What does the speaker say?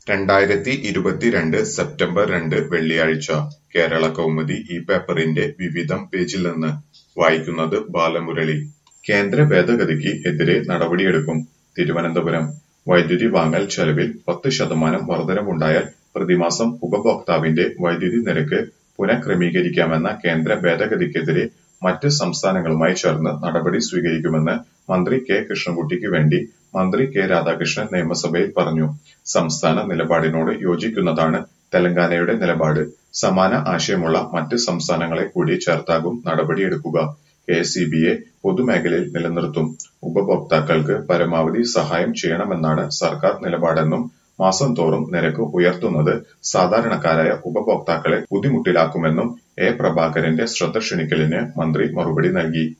രണ്ടായിരത്തി ഇരുപത്തിരണ്ട് സെപ്റ്റംബർ രണ്ട് വെള്ളിയാഴ്ച കേരള കൗമുദി ഈ പേപ്പറിന്റെ വിവിധം പേജിൽ നിന്ന് വായിക്കുന്നത് ബാലമുരളി കേന്ദ്ര ഭേദഗതിക്ക് എതിരെ നടപടിയെടുക്കും തിരുവനന്തപുരം വൈദ്യുതി വാങ്ങൽ ചെലവിൽ പത്ത് ശതമാനം വർധനവുണ്ടായാൽ പ്രതിമാസം ഉപഭോക്താവിന്റെ വൈദ്യുതി നിരക്ക് പുനഃക്രമീകരിക്കാമെന്ന കേന്ദ്ര ഭേദഗതിക്കെതിരെ മറ്റ് സംസ്ഥാനങ്ങളുമായി ചേർന്ന് നടപടി സ്വീകരിക്കുമെന്ന് മന്ത്രി കെ കൃഷ്ണൻകുട്ടിക്ക് വേണ്ടി മന്ത്രി കെ രാധാകൃഷ്ണൻ നിയമസഭയിൽ പറഞ്ഞു സംസ്ഥാന നിലപാടിനോട് യോജിക്കുന്നതാണ് തെലങ്കാനയുടെ നിലപാട് സമാന ആശയമുള്ള മറ്റ് സംസ്ഥാനങ്ങളെ കൂടി ചേർത്താകും നടപടിയെടുക്കുക കെ എസ് പൊതുമേഖലയിൽ നിലനിർത്തും ഉപഭോക്താക്കൾക്ക് പരമാവധി സഹായം ചെയ്യണമെന്നാണ് സർക്കാർ നിലപാടെന്നും മാസം തോറും നിരക്ക് ഉയർത്തുന്നത് സാധാരണക്കാരായ ഉപഭോക്താക്കളെ ബുദ്ധിമുട്ടിലാക്കുമെന്നും എ പ്രഭാകരന്റെ ശ്രദ്ധ ക്ഷണിക്കലിന് മന്ത്രി മറുപടി നൽകി